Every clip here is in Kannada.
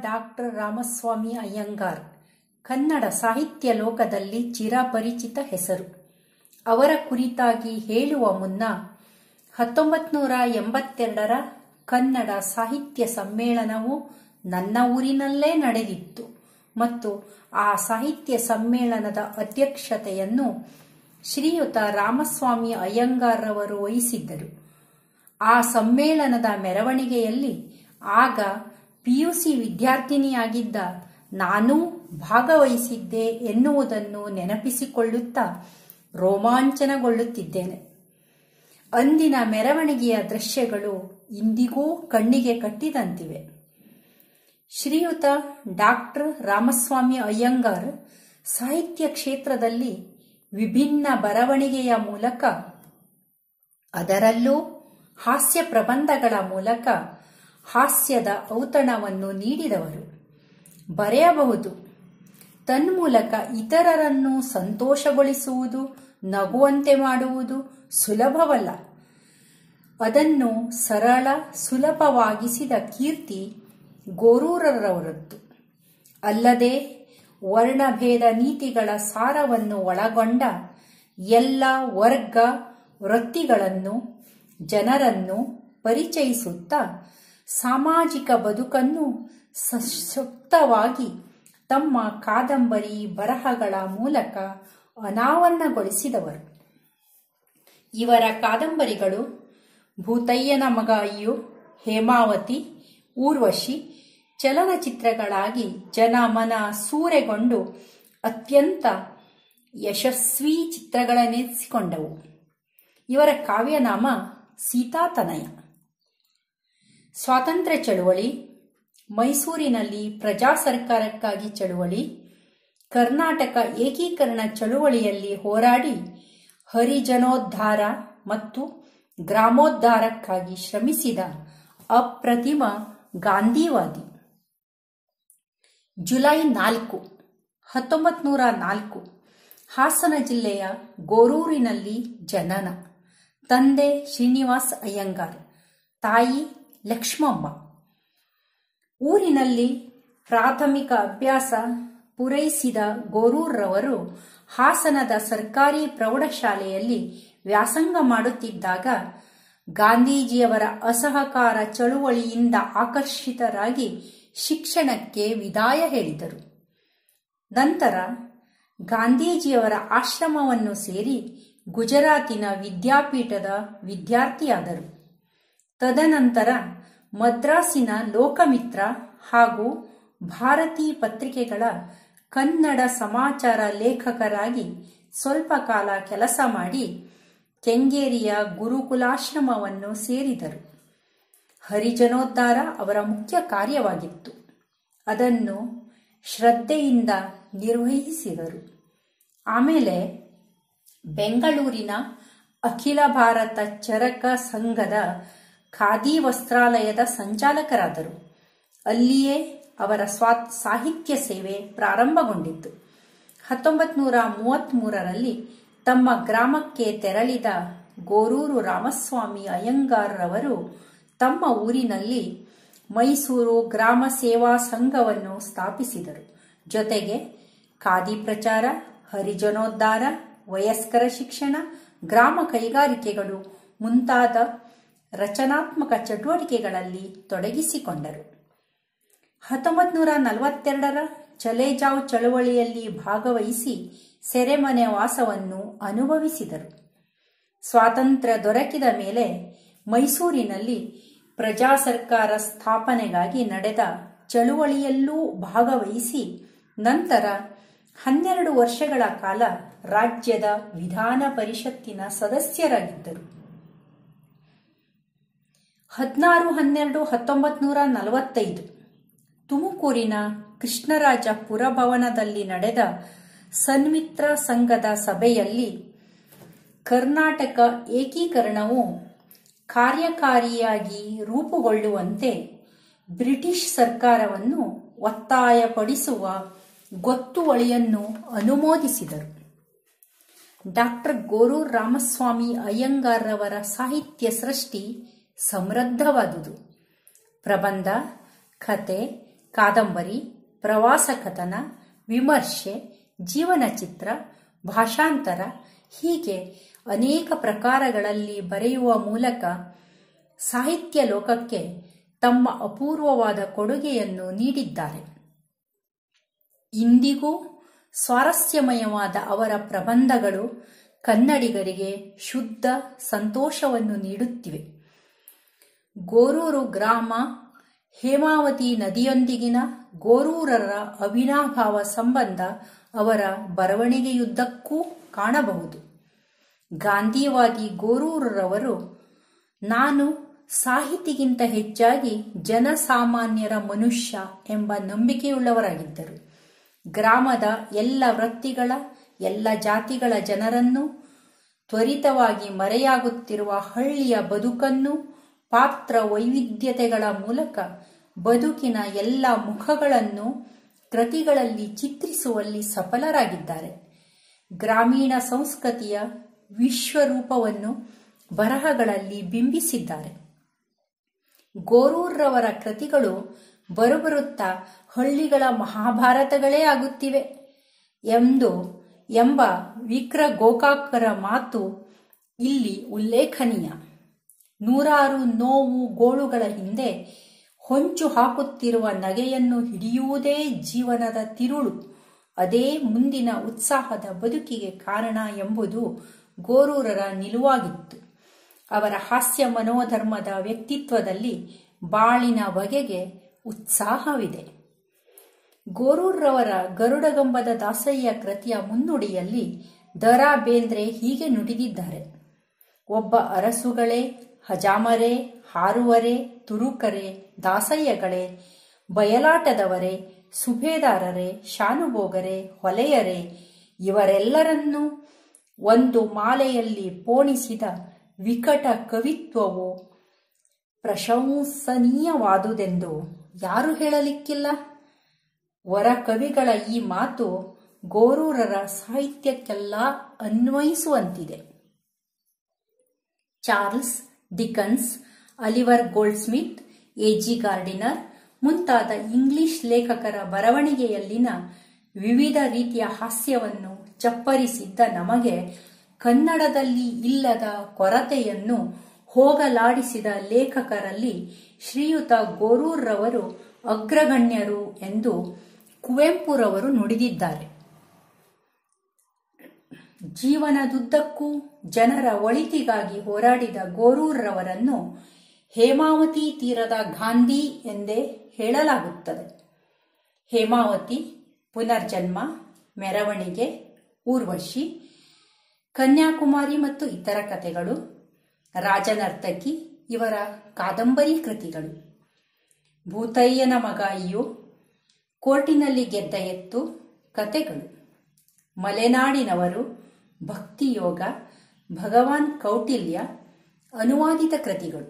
ಡಾಕ್ಟರ್ ರಾಮಸ್ವಾಮಿ ಅಯ್ಯಂಗಾರ್ ಕನ್ನಡ ಸಾಹಿತ್ಯ ಲೋಕದಲ್ಲಿ ಚಿರಪರಿಚಿತ ಹೆಸರು ಅವರ ಕುರಿತಾಗಿ ಹೇಳುವ ಮುನ್ನ ಹತ್ತೊಂಬತ್ತು ನೂರ ಎಂಬತ್ತೆರಡರ ಕನ್ನಡ ಸಾಹಿತ್ಯ ಸಮ್ಮೇಳನವು ನನ್ನ ಊರಿನಲ್ಲೇ ನಡೆದಿತ್ತು ಮತ್ತು ಆ ಸಾಹಿತ್ಯ ಸಮ್ಮೇಳನದ ಅಧ್ಯಕ್ಷತೆಯನ್ನು ಶ್ರೀಯುತ ರಾಮಸ್ವಾಮಿ ಅಯ್ಯಂಗಾರ್ರವರು ವಹಿಸಿದ್ದರು ಆ ಸಮ್ಮೇಳನದ ಮೆರವಣಿಗೆಯಲ್ಲಿ ಆಗ ಪಿಯುಸಿ ವಿದ್ಯಾರ್ಥಿನಿಯಾಗಿದ್ದ ನಾನೂ ಭಾಗವಹಿಸಿದ್ದೆ ಎನ್ನುವುದನ್ನು ನೆನಪಿಸಿಕೊಳ್ಳುತ್ತಾ ರೋಮಾಂಚನಗೊಳ್ಳುತ್ತಿದ್ದೇನೆ ಅಂದಿನ ಮೆರವಣಿಗೆಯ ದೃಶ್ಯಗಳು ಇಂದಿಗೂ ಕಣ್ಣಿಗೆ ಕಟ್ಟಿದಂತಿವೆ ಶ್ರೀಯುತ ಡಾಕ್ಟರ್ ರಾಮಸ್ವಾಮಿ ಅಯ್ಯಂಗಾರ್ ಸಾಹಿತ್ಯ ಕ್ಷೇತ್ರದಲ್ಲಿ ವಿಭಿನ್ನ ಬರವಣಿಗೆಯ ಮೂಲಕ ಅದರಲ್ಲೂ ಹಾಸ್ಯ ಪ್ರಬಂಧಗಳ ಮೂಲಕ ಹಾಸ್ಯದ ಔತಣವನ್ನು ನೀಡಿದವರು ಬರೆಯಬಹುದು ತನ್ಮೂಲಕ ಇತರರನ್ನು ಸಂತೋಷಗೊಳಿಸುವುದು ನಗುವಂತೆ ಮಾಡುವುದು ಸುಲಭವಲ್ಲ ಅದನ್ನು ಸರಳ ಸುಲಭವಾಗಿಸಿದ ಕೀರ್ತಿ ಗೋರೂರರವರದ್ದು ಅಲ್ಲದೆ ವರ್ಣಭೇದ ನೀತಿಗಳ ಸಾರವನ್ನು ಒಳಗೊಂಡ ಎಲ್ಲ ವರ್ಗ ವೃತ್ತಿಗಳನ್ನು ಜನರನ್ನು ಪರಿಚಯಿಸುತ್ತಾ ಸಾಮಾಜಿಕ ಬದುಕನ್ನು ಸಶಕ್ತವಾಗಿ ತಮ್ಮ ಕಾದಂಬರಿ ಬರಹಗಳ ಮೂಲಕ ಅನಾವರಣಗೊಳಿಸಿದವರು ಇವರ ಕಾದಂಬರಿಗಳು ಭೂತಯ್ಯನ ಮಗ ಅಯ್ಯು ಹೇಮಾವತಿ ಊರ್ವಶಿ ಚಲನಚಿತ್ರಗಳಾಗಿ ಜನಮನ ಸೂರೆಗೊಂಡು ಅತ್ಯಂತ ಯಶಸ್ವಿ ಚಿತ್ರಗಳನ್ನೆನಿಸಿಕೊಂಡವು ಇವರ ಕಾವ್ಯನಾಮ ಸೀತಾತನಯ ಸ್ವಾತಂತ್ರ್ಯ ಚಳುವಳಿ ಮೈಸೂರಿನಲ್ಲಿ ಪ್ರಜಾ ಸರ್ಕಾರಕ್ಕಾಗಿ ಚಳುವಳಿ ಕರ್ನಾಟಕ ಏಕೀಕರಣ ಚಳುವಳಿಯಲ್ಲಿ ಹೋರಾಡಿ ಹರಿಜನೋದ್ಧಾರ ಮತ್ತು ಗ್ರಾಮೋದ್ಧಾರಕ್ಕಾಗಿ ಶ್ರಮಿಸಿದ ಅಪ್ರತಿಮ ಗಾಂಧಿವಾದಿ ಜುಲೈ ನಾಲ್ಕು ಹತ್ತೊಂಬತ್ತು ನೂರ ನಾಲ್ಕು ಹಾಸನ ಜಿಲ್ಲೆಯ ಗೋರೂರಿನಲ್ಲಿ ಜನನ ತಂದೆ ಶ್ರೀನಿವಾಸ್ ಅಯ್ಯಂಗಾರ್ ತಾಯಿ ಲಕ್ಷ್ಮಮ್ಮ ಊರಿನಲ್ಲಿ ಪ್ರಾಥಮಿಕ ಅಭ್ಯಾಸ ಪೂರೈಸಿದ ಗೋರೂರ್ರವರು ಹಾಸನದ ಸರ್ಕಾರಿ ಪ್ರೌಢಶಾಲೆಯಲ್ಲಿ ವ್ಯಾಸಂಗ ಮಾಡುತ್ತಿದ್ದಾಗ ಗಾಂಧೀಜಿಯವರ ಅಸಹಕಾರ ಚಳುವಳಿಯಿಂದ ಆಕರ್ಷಿತರಾಗಿ ಶಿಕ್ಷಣಕ್ಕೆ ವಿದಾಯ ಹೇಳಿದರು ನಂತರ ಗಾಂಧೀಜಿಯವರ ಆಶ್ರಮವನ್ನು ಸೇರಿ ಗುಜರಾತಿನ ವಿದ್ಯಾಪೀಠದ ವಿದ್ಯಾರ್ಥಿಯಾದರು ತದನಂತರ ಮದ್ರಾಸಿನ ಲೋಕಮಿತ್ರ ಹಾಗೂ ಭಾರತೀ ಪತ್ರಿಕೆಗಳ ಕನ್ನಡ ಸಮಾಚಾರ ಲೇಖಕರಾಗಿ ಸ್ವಲ್ಪ ಕಾಲ ಕೆಲಸ ಮಾಡಿ ಕೆಂಗೇರಿಯ ಗುರುಕುಲಾಶ್ರಮವನ್ನು ಸೇರಿದರು ಹರಿಜನೋದ್ಧಾರ ಅವರ ಮುಖ್ಯ ಕಾರ್ಯವಾಗಿತ್ತು ಅದನ್ನು ಶ್ರದ್ಧೆಯಿಂದ ನಿರ್ವಹಿಸಿದರು ಆಮೇಲೆ ಬೆಂಗಳೂರಿನ ಅಖಿಲ ಭಾರತ ಚರಕ ಸಂಘದ ಖಾದಿ ವಸ್ತ್ರಾಲಯದ ಸಂಚಾಲಕರಾದರು ಅಲ್ಲಿಯೇ ಅವರ ಸ್ವಾ ಸಾಹಿತ್ಯ ಸೇವೆ ಪ್ರಾರಂಭಗೊಂಡಿತ್ತು ಹತ್ತೊಂಬತ್ತು ನೂರ ಮೂವತ್ತ್ಮೂರರಲ್ಲಿ ತಮ್ಮ ಗ್ರಾಮಕ್ಕೆ ತೆರಳಿದ ಗೋರೂರು ರಾಮಸ್ವಾಮಿ ಅಯ್ಯಂಗಾರ್ರವರು ತಮ್ಮ ಊರಿನಲ್ಲಿ ಮೈಸೂರು ಗ್ರಾಮ ಸೇವಾ ಸಂಘವನ್ನು ಸ್ಥಾಪಿಸಿದರು ಜೊತೆಗೆ ಖಾದಿ ಪ್ರಚಾರ ಹರಿಜನೋದ್ಧಾರ ವಯಸ್ಕರ ಶಿಕ್ಷಣ ಗ್ರಾಮ ಕೈಗಾರಿಕೆಗಳು ಮುಂತಾದ ರಚನಾತ್ಮಕ ಚಟುವಟಿಕೆಗಳಲ್ಲಿ ತೊಡಗಿಸಿಕೊಂಡರು ಹತ್ತೊಂಬತ್ತು ನೂರ ನಲವತ್ತೆರಡರ ಚಲೇಜಾವ್ ಚಳವಳಿಯಲ್ಲಿ ಭಾಗವಹಿಸಿ ಸೆರೆಮನೆ ವಾಸವನ್ನು ಅನುಭವಿಸಿದರು ಸ್ವಾತಂತ್ರ್ಯ ದೊರಕಿದ ಮೇಲೆ ಮೈಸೂರಿನಲ್ಲಿ ಪ್ರಜಾ ಸರ್ಕಾರ ಸ್ಥಾಪನೆಗಾಗಿ ನಡೆದ ಚಳುವಳಿಯಲ್ಲೂ ಭಾಗವಹಿಸಿ ನಂತರ ಹನ್ನೆರಡು ವರ್ಷಗಳ ಕಾಲ ರಾಜ್ಯದ ವಿಧಾನ ಪರಿಷತ್ತಿನ ಸದಸ್ಯರಾಗಿದ್ದರು ಹದಿನಾರು ಹನ್ನೆರಡು ಹತ್ತೊಂಬತ್ತು ನೂರ ನಲವತ್ತೈದು ತುಮಕೂರಿನ ಕೃಷ್ಣರಾಜ ಪುರಭವನದಲ್ಲಿ ನಡೆದ ಸನ್ಮಿತ್ರ ಸಂಘದ ಸಭೆಯಲ್ಲಿ ಕರ್ನಾಟಕ ಏಕೀಕರಣವು ಕಾರ್ಯಕಾರಿಯಾಗಿ ರೂಪುಗೊಳ್ಳುವಂತೆ ಬ್ರಿಟಿಷ್ ಸರ್ಕಾರವನ್ನು ಒತ್ತಾಯಪಡಿಸುವ ಗೊತ್ತುವಳಿಯನ್ನು ಅನುಮೋದಿಸಿದರು ಡಾಕ್ಟರ್ ಗೋರೂರ್ ರಾಮಸ್ವಾಮಿ ಅಯ್ಯಂಗಾರ್ರವರ ಸಾಹಿತ್ಯ ಸೃಷ್ಟಿ ಸಮೃದ್ಧವಾದುದು ಪ್ರಬಂಧ ಕತೆ ಕಾದಂಬರಿ ಪ್ರವಾಸ ಕಥನ ವಿಮರ್ಶೆ ಜೀವನ ಚಿತ್ರ ಭಾಷಾಂತರ ಹೀಗೆ ಅನೇಕ ಪ್ರಕಾರಗಳಲ್ಲಿ ಬರೆಯುವ ಮೂಲಕ ಸಾಹಿತ್ಯ ಲೋಕಕ್ಕೆ ತಮ್ಮ ಅಪೂರ್ವವಾದ ಕೊಡುಗೆಯನ್ನು ನೀಡಿದ್ದಾರೆ ಇಂದಿಗೂ ಸ್ವಾರಸ್ಯಮಯವಾದ ಅವರ ಪ್ರಬಂಧಗಳು ಕನ್ನಡಿಗರಿಗೆ ಶುದ್ಧ ಸಂತೋಷವನ್ನು ನೀಡುತ್ತಿವೆ ಗೋರೂರು ಗ್ರಾಮ ಹೇಮಾವತಿ ನದಿಯೊಂದಿಗಿನ ಗೋರೂರರ ಅವಿನಾಭಾವ ಸಂಬಂಧ ಅವರ ಬರವಣಿಗೆಯುದ್ದಕ್ಕೂ ಕಾಣಬಹುದು ಗಾಂಧಿವಾದಿ ಗೋರೂರರವರು ನಾನು ಸಾಹಿತಿಗಿಂತ ಹೆಚ್ಚಾಗಿ ಜನಸಾಮಾನ್ಯರ ಮನುಷ್ಯ ಎಂಬ ನಂಬಿಕೆಯುಳ್ಳವರಾಗಿದ್ದರು ಗ್ರಾಮದ ಎಲ್ಲ ವೃತ್ತಿಗಳ ಎಲ್ಲ ಜಾತಿಗಳ ಜನರನ್ನು ತ್ವರಿತವಾಗಿ ಮರೆಯಾಗುತ್ತಿರುವ ಹಳ್ಳಿಯ ಬದುಕನ್ನು ಪಾತ್ರ ವೈವಿಧ್ಯತೆಗಳ ಮೂಲಕ ಬದುಕಿನ ಎಲ್ಲ ಮುಖಗಳನ್ನು ಕೃತಿಗಳಲ್ಲಿ ಚಿತ್ರಿಸುವಲ್ಲಿ ಸಫಲರಾಗಿದ್ದಾರೆ ಗ್ರಾಮೀಣ ಸಂಸ್ಕೃತಿಯ ವಿಶ್ವರೂಪವನ್ನು ಬರಹಗಳಲ್ಲಿ ಬಿಂಬಿಸಿದ್ದಾರೆ ಗೋರೂರ್ರವರ ಕೃತಿಗಳು ಬರುಬರುತ್ತಾ ಹಳ್ಳಿಗಳ ಮಹಾಭಾರತಗಳೇ ಆಗುತ್ತಿವೆ ಎಂದು ಎಂಬ ವಿಕ್ರ ಗೋಕಾಕರ ಮಾತು ಇಲ್ಲಿ ಉಲ್ಲೇಖನೀಯ ನೂರಾರು ನೋವು ಗೋಳುಗಳ ಹಿಂದೆ ಹೊಂಚು ಹಾಕುತ್ತಿರುವ ನಗೆಯನ್ನು ಹಿಡಿಯುವುದೇ ಜೀವನದ ತಿರುಳು ಅದೇ ಮುಂದಿನ ಉತ್ಸಾಹದ ಬದುಕಿಗೆ ಕಾರಣ ಎಂಬುದು ಗೋರೂರರ ನಿಲುವಾಗಿತ್ತು ಅವರ ಹಾಸ್ಯ ಮನೋಧರ್ಮದ ವ್ಯಕ್ತಿತ್ವದಲ್ಲಿ ಬಾಳಿನ ಬಗೆಗೆ ಉತ್ಸಾಹವಿದೆ ಗೋರೂರ್ರವರ ಗರುಡಗಂಬದ ದಾಸಯ್ಯ ಕೃತಿಯ ಮುನ್ನುಡಿಯಲ್ಲಿ ದರಾ ಬೇಂದ್ರೆ ಹೀಗೆ ನುಡಿದಿದ್ದಾರೆ ಒಬ್ಬ ಅರಸುಗಳೇ ಹಜಾಮರೆ ಹಾರುವರೆ ತುರುಕರೆ ದಾಸಯ್ಯಗಳೇ ಬಯಲಾಟದವರೇ ಸುಬೇದಾರರೇ ಶಾನುಭೋಗರೇ ಹೊಲೆಯರೇ ಇವರೆಲ್ಲರನ್ನೂ ಒಂದು ಮಾಲೆಯಲ್ಲಿ ಪೋಣಿಸಿದ ವಿಕಟ ಕವಿತ್ವವು ಪ್ರಶಂಸನೀಯವಾದುದೆಂದು ಯಾರು ಹೇಳಲಿಕ್ಕಿಲ್ಲ ವರ ಕವಿಗಳ ಈ ಮಾತು ಗೋರೂರರ ಸಾಹಿತ್ಯಕ್ಕೆಲ್ಲ ಅನ್ವಯಿಸುವಂತಿದೆ Charles Dickens Oliver Goldsmith A G Gardiner ಮುಂತಾದ ಇಂಗ್ಲಿಷ್ ಲೇಖಕರ ಬರವಣಿಗೆಯಲ್ಲಿನ ವಿವಿಧ ರೀತಿಯ ಹಾಸ್ಯವನ್ನು ಚಪ್ಪರಿಸಿದ್ದ ನಮಗೆ ಕನ್ನಡದಲ್ಲಿ ಇಲ್ಲದ ಕೊರತೆಯನ್ನು ಹೋಗಲಾಡಿಸಿದ ಲೇಖಕರಲ್ಲಿ ಶ್ರೀಯುತ ಗೋರೂರ್ರವರು ಅಗ್ರಗಣ್ಯರು ಎಂದು ಕುವೆಂಪುರವರು ನುಡಿದಿದ್ದಾರೆ ಜೀವನದುದ್ದಕ್ಕೂ ಜನರ ಒಳಿತಿಗಾಗಿ ಹೋರಾಡಿದ ಗೋರೂರ್ರವರನ್ನು ಹೇಮಾವತಿ ತೀರದ ಗಾಂಧಿ ಎಂದೇ ಹೇಳಲಾಗುತ್ತದೆ ಹೇಮಾವತಿ ಪುನರ್ಜನ್ಮ ಮೆರವಣಿಗೆ ಊರ್ವಶಿ ಕನ್ಯಾಕುಮಾರಿ ಮತ್ತು ಇತರ ಕಥೆಗಳು ರಾಜನರ್ತಕಿ ಇವರ ಕಾದಂಬರಿ ಕೃತಿಗಳು ಭೂತಯ್ಯನ ಮಗ ಅಯ್ಯೋ ಕೋರ್ಟಿನಲ್ಲಿ ಗೆದ್ದ ಎತ್ತು ಕತೆಗಳು ಮಲೆನಾಡಿನವರು ಭಕ್ತಿಯೋಗ ಭಗವಾನ್ ಕೌಟಿಲ್ಯ ಅನುವಾದಿತ ಕೃತಿಗಳು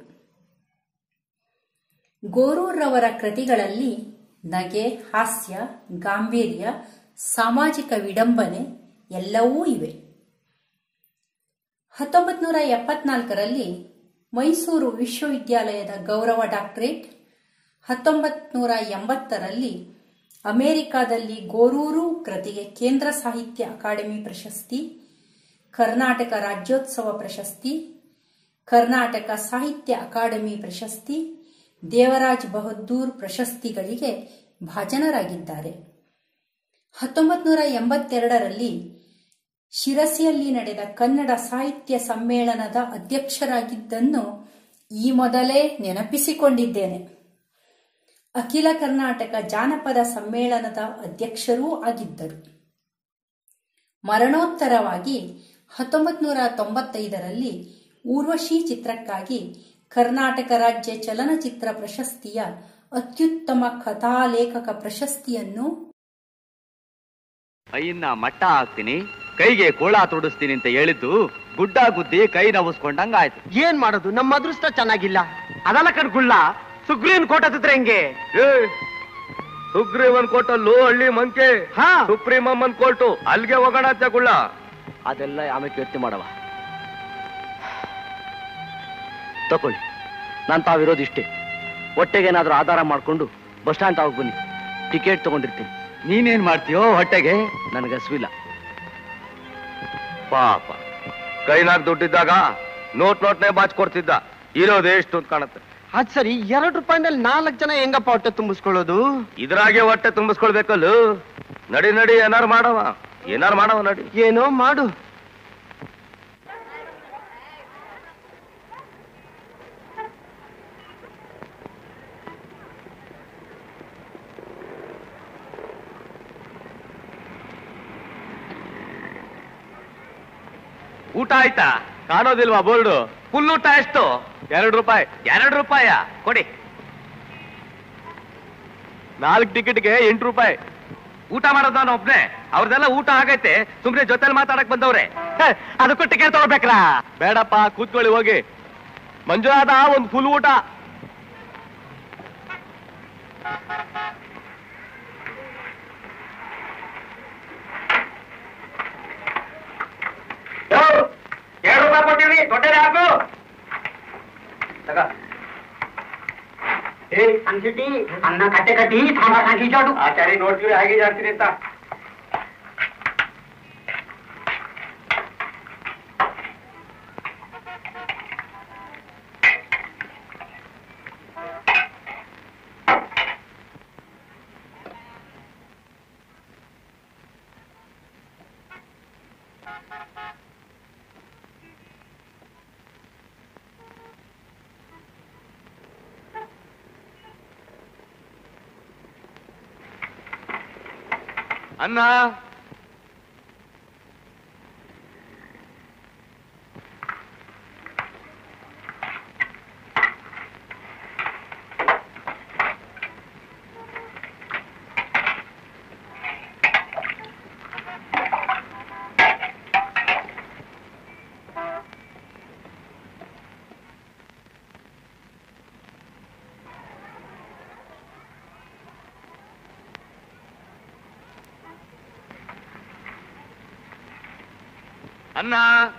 ಗೋರೂರ್ರವರ ಕೃತಿಗಳಲ್ಲಿ ನಗೆ ಹಾಸ್ಯ ಗಾಂಭೀರ್ಯ ಸಾಮಾಜಿಕ ವಿಡಂಬನೆ ಎಲ್ಲವೂ ಇವೆ ಹತ್ತೊಂಬತ್ತು ನೂರ ಎಪ್ಪತ್ನಾಲ್ಕರಲ್ಲಿ ಮೈಸೂರು ವಿಶ್ವವಿದ್ಯಾಲಯದ ಗೌರವ ಡಾಕ್ಟರೇಟ್ ಹತ್ತೊಂಬತ್ತು ನೂರ ಎಂಬತ್ತರಲ್ಲಿ ಅಮೆರಿಕಾದಲ್ಲಿ ಗೋರೂರು ಕೃತಿಗೆ ಕೇಂದ್ರ ಸಾಹಿತ್ಯ ಅಕಾಡೆಮಿ ಪ್ರಶಸ್ತಿ ಕರ್ನಾಟಕ ರಾಜ್ಯೋತ್ಸವ ಪ್ರಶಸ್ತಿ ಕರ್ನಾಟಕ ಸಾಹಿತ್ಯ ಅಕಾಡೆಮಿ ಪ್ರಶಸ್ತಿ ದೇವರಾಜ್ ಬಹದ್ದೂರ್ ಪ್ರಶಸ್ತಿಗಳಿಗೆ ಭಾಜನರಾಗಿದ್ದಾರೆ ಹತ್ತೊಂಬತ್ತು ನೂರ ಎಂಬತ್ತೆರಡರಲ್ಲಿ ಶಿರಸಿಯಲ್ಲಿ ನಡೆದ ಕನ್ನಡ ಸಾಹಿತ್ಯ ಸಮ್ಮೇಳನದ ಅಧ್ಯಕ್ಷರಾಗಿದ್ದನ್ನು ಈ ಮೊದಲೇ ನೆನಪಿಸಿಕೊಂಡಿದ್ದೇನೆ ಅಖಿಲ ಕರ್ನಾಟಕ ಜಾನಪದ ಸಮ್ಮೇಳನದ ಅಧ್ಯಕ್ಷರೂ ಆಗಿದ್ದರು ಮರಣೋತ್ತರವಾಗಿ ಹತ್ತೊಂಬತ್ತು ನೂರ ತೊಂಬತ್ತೈದರಲ್ಲಿ ಊರ್ವಶಿ ಚಿತ್ರಕ್ಕಾಗಿ ಕರ್ನಾಟಕ ರಾಜ್ಯ ಚಲನಚಿತ್ರ ಪ್ರಶಸ್ತಿಯ ಅತ್ಯುತ್ತಮ ಕಥಾಲೇಖಕ ಪ್ರಶಸ್ತಿಯನ್ನು ಕೈಯನ್ನ ಮಟ್ಟ ಹಾಕ್ತೀನಿ ಕೈಗೆ ಕೋಳ ತೊಡಿಸ್ತೀನಿ ಅಂತ ಹೇಳಿದ್ದು ಗುಡ್ಡ ಗುದ್ದಿ ಕೈ ನವಸ್ಕೊಂಡಂಗಾಯ್ತು ಏನ್ ಮಾಡೋದು ನಮ್ಮ ಅದೃಷ್ಟ ಚೆನ್ನಾಗಿಲ್ಲ ಅದಲ್ಲ ಕಣ್ಗುಳ್ಳ ಸುಗ್ರೀನ್ ಕೋಟ ಹತ್ತಿದ್ರೆ ಹೆಂಗೆ ಸುಗ್ರೀವನ್ ಕೋಟಲ್ಲೂ ಹಳ್ಳಿ ಮಂಕೆ ಹಾ ಸುಪ್ರೀಂ ಅಮ್ಮನ್ ಕೋರ್ಟು ಅಲ್ಲಿಗೆ ಹೋಗೋಣ ತಗೊಳ್ಳ ಅದೆಲ್ಲ ಆಮೇಲೆ ಯೋಚನೆ ಮಾಡವ ತಕೊಳ್ಳಿ ನಾನು ತಾವಿರೋದು ಇಷ್ಟೇ ಹೊಟ್ಟೆಗೇನಾದ್ರೂ ಆಧಾರ ಮಾಡ್ಕೊಂಡು ಬಸ್ ಸ್ಟ್ಯಾಂಡ್ ತಾವಾಗ ಬನ್ನಿ ಟಿಕೆಟ್ ತಗೊಂಡಿರ್ತೀನಿ ನೀನೇನ್ ಮಾಡ್ತೀಯೋ ಹೊಟ್ಟೆಗೆ ನನಗೆ ಹಸುವಿಲ್ಲ ಪಾಪ ಕೈನಾಗ್ ದುಡ್ಡಿದ್ದಾಗ ನೋಟ್ ನೋಟ್ನೇ ಬಾಚ್ಕೊಡ್ತಿದ್ದ ಇರೋದು ಎಷ್ಟು ಅಂತ ಕಾಣುತ್ತೆ ಅದ್ ಸರಿ ಎರಡು ರೂಪಾಯಿನಲ್ಲಿ ನಾಲ್ಕು ಜನ ಹೆಂಗಪ್ಪ ಹೊಟ್ಟೆ ತುಂಬಿಸ್ಕೊಳ್ಳೋದು ಇದ್ರಾಗೆ ಹೊಟ್ಟೆ ತುಂಬಿಸ್ಕೊಳ್ಬೇಕಲ್ಲ ನಡಿ ನಡಿ ಏನಾರು ಮಾಡವ ಏನಾರು ಮಾಡವ ನಡಿ ಏನೋ ಮಾಡು ಊಟ ಆಯ್ತಾ ಕಾಣೋದಿಲ್ವಾ ಬೋರ್ಡು ಫುಲ್ ಊಟ ಎಷ್ಟು ಎರಡು ರೂಪಾಯಿ ಎರಡು ರೂಪಾಯ ಕೊಡಿ ನಾಲ್ಕು ಟಿಕೆಟ್ಗೆ ಎಂಟು ರೂಪಾಯಿ ಊಟ ಮಾಡೋದು ನಾನು ಒಬ್ನೇ ಅವ್ರದೆಲ್ಲ ಊಟ ಆಗೈತೆ ಸುಮ್ನೆ ಜೊತೆಲಿ ಮಾತಾಡಕ್ ಬಂದವ್ರೆ ಹೇ, ಅದಕ್ಕೂ ಟಿಕೆಟ್ ತಗೋಬೇಕ್ರಾ ಬೇಡಪ್ಪ ಕೂತ್ಕೊಳ್ಳಿ ಹೋಗಿ ಮಂಜುನಾಥ ಒಂದು ಫುಲ್ ಊಟ ಎರಡು ರೂಪಾಯಿ ಕೊಟ್ಟಿವಿ ದೊಡ್ಡ ಹಾಕು ತಗ ಅನ್ಸಿಟ್ಟಿ ಅನ್ನ ಕಟ್ಟೆ ಕಟ್ಟಿ ಸಾಂಬಾರ್ ಹಾಕಿ ಜಾಡು ಆಚಾರಿ ನೋಡ್ತೀವಿ ಹಾಗೆ ಜಾಡ್ತೀನಿ ಅಂತ ಅನ್ನ ಅನ್ನ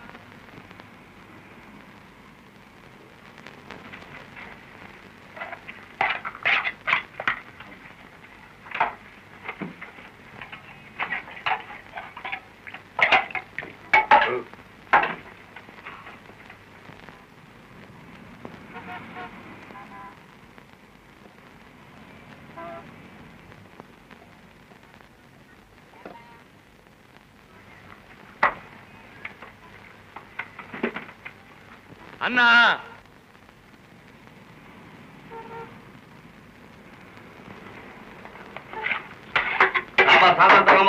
ಅನ್ನ ಸಾಂಬಾರ್ ಸಾಂಬಾರ್ ತಗೊಂಬ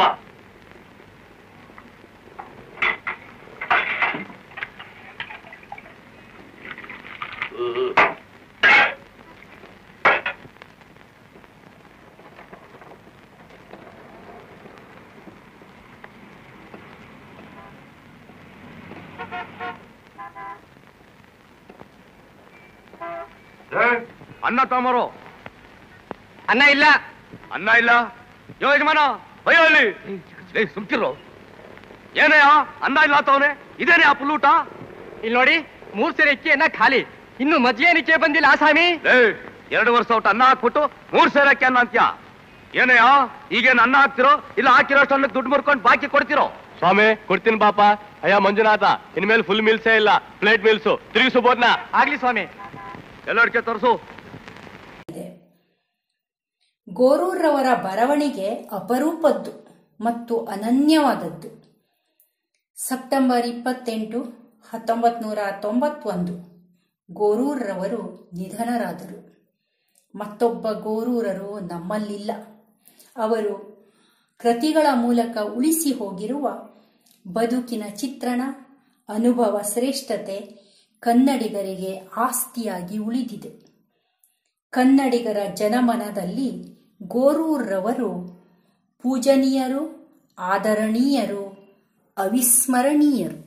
ಅನ್ನ ತಗೊಂಬರು ಅನ್ನ ಇಲ್ಲ ಅನ್ನ ಇಲ್ಲ ಯೋ ಯಜಮಾನ ಅಯ್ಯೋ ಅಲ್ಲಿ ಏ ಸುಮ್ಕಿರೋ ಏನಯ್ಯ ಅನ್ನ ಇಲ್ಲ ತವನೆ ಇದೇನೇ ಆ ಪುಲ್ಲೂಟ ಇಲ್ಲಿ ನೋಡಿ ಮೂರ್ ಸೇರೆ ಅಕ್ಕಿ ಅನ್ನ ಖಾಲಿ ಇನ್ನು ಮದ್ವೆ ನಿಕ್ಕೆ ಬಂದಿಲ್ಲ ಆಸಾಮಿ ಏ ಎರಡು ವರ್ಷ ಊಟ ಅನ್ನ ಹಾಕ್ಬಿಟ್ಟು ಮೂರ್ ಸೇರಕ್ಕೆ ಅನ್ನ ಅಂತ್ಯ ಏನಯ್ಯ ಈಗೇನ್ ಅನ್ನ ಹಾಕ್ತಿರೋ ಇಲ್ಲ ಹಾಕಿರೋಷ್ಟು ಅನ್ನಕ್ಕೆ ದುಡ್ಡು ಮುರ್ಕೊಂಡು ಬಾಕಿ ಕೊಡ್ತಿರೋ ಸ್ವಾಮಿ ಕೊಡ್ತೀನಿ ಪಾಪ ಅಯ್ಯ ಮಂಜುನಾಥ ಇನ್ಮೇಲೆ ಫುಲ್ ಮೀಲ್ಸೇ ಇಲ್ಲ ಪ್ಲೇಟ್ ಮೀಲ್ಸು ತಿರುಗಿಸು ಬೋದ್ನ ಆಗ್ಲಿ ಸ್ವಾಮಿ ಎಲ್ಲರಿಗೆ ತೋರಿಸು ಇದೆ ಗೋರೂರ್ರವರ ಬರವಣಿಗೆ ಅಪರೂಪದ್ದು ಮತ್ತು ಅನನ್ಯವಾದದ್ದು ಸೆಪ್ಟೆಂಬರ್ ಇಪ್ಪತ್ತೆಂಟು ಹತ್ತೊಂಬತ್ತು ನೂರ ತೊಂಬತ್ತೊಂದು ಗೋರೂರ್ರವರು ನಿಧನರಾದರು ಮತ್ತೊಬ್ಬ ಗೋರೂರರು ನಮ್ಮಲ್ಲಿಲ್ಲ ಅವರು ಕೃತಿಗಳ ಮೂಲಕ ಉಳಿಸಿ ಹೋಗಿರುವ ಬದುಕಿನ ಚಿತ್ರಣ ಅನುಭವ ಶ್ರೇಷ್ಠತೆ ಕನ್ನಡಿಗರಿಗೆ ಆಸ್ತಿಯಾಗಿ ಉಳಿದಿದೆ ಕನ್ನಡಿಗರ ಜನಮನದಲ್ಲಿ ಗೋರೂರ್ರವರು ಪೂಜನೀಯರು ಆದರಣೀಯರು ಅವಿಸ್ಮರಣೀಯರು